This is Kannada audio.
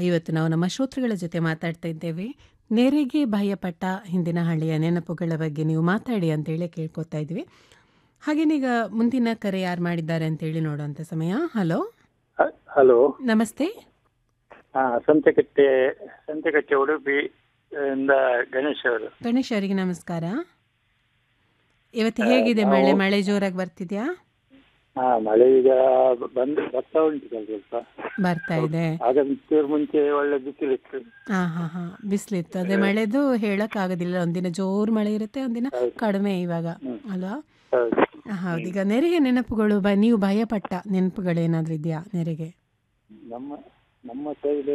ಇವತ್ತು ನಾವು ನಮ್ಮ ಶ್ರೋತೃಗಳ ಜೊತೆ ಮಾತಾಡ್ತಾ ಇದ್ದೇವೆ ನೆರೆಗೆ ಭಯಪಟ್ಟ ಹಿಂದಿನ ಹಳ್ಳಿಯ ನೆನಪುಗಳ ಬಗ್ಗೆ ನೀವು ಮಾತಾಡಿ ಅಂತೇಳಿ ಕೇಳ್ಕೊತಾ ಇದ್ವಿ ಹಾಗೇನೀಗ ಮುಂದಿನ ಕರೆ ಯಾರು ಮಾಡಿದ್ದಾರೆ ಅಂತೇಳಿ ನೋಡುವಂಥ ಸಮಯ ಹಲೋ ಹ- ಹಲೋ ನಮಸ್ತೆ ಹಾ ಸಂತೆಕಟ್ಟೆ ಸಂತೆಕಟ್ಟೆ ಉಡುಪಿ ಇಂದ ಗಣೇಶ್ ಅವರು ಗಣೇಶ್ ಅವರಿಗೆ ನಮಸ್ಕಾರ ಇವತ್ತು ಹೇಗಿದೆ ಮಳೆ ಮಳೆ ಜೋರಾಗಿ ಬರ್ತಿದ್ಯಾ ಹಾ ಮಳೆ ಈಗ ಬಂದು ಬರ್ತಾ ಉಂಟು ಸ್ವಲ್ಪ ಬರ್ತಾ ಇದೆ ಆಗ ಚೂರು ಮುಂಚೆ ಒಳ್ಳೆ ಬಿಸಿಲಿತ್ತು ಹಾ ಹಾ ಹಾ ಬಿಸಿಲಿತ್ತು ಅದೇ ಮಳೆದು ಹೇಳಕ್ ಆಗೋದಿಲ್ಲ ಒಂದಿನ ಜೋರು ಮಳೆ ಇರುತ್ತೆ ಒಂದಿನ ಹೌದು. ಕಡಿಮೆ ಇವಾಗ ಅಲ್ವಾ ಹೌದು ಹೌದು ಈಗ ನೆರೆಗೆ ನೆನಪುಗಳು ಬ ನೀವು ಭಯಪಟ್ಟ ನೆನಪುಗಳು ಏನಾದ್ರೂ ಇದೆಯಾ ನೆರೆಗೆ ನಮ್ಮ ನಮ್ಮ ಸೈಡ್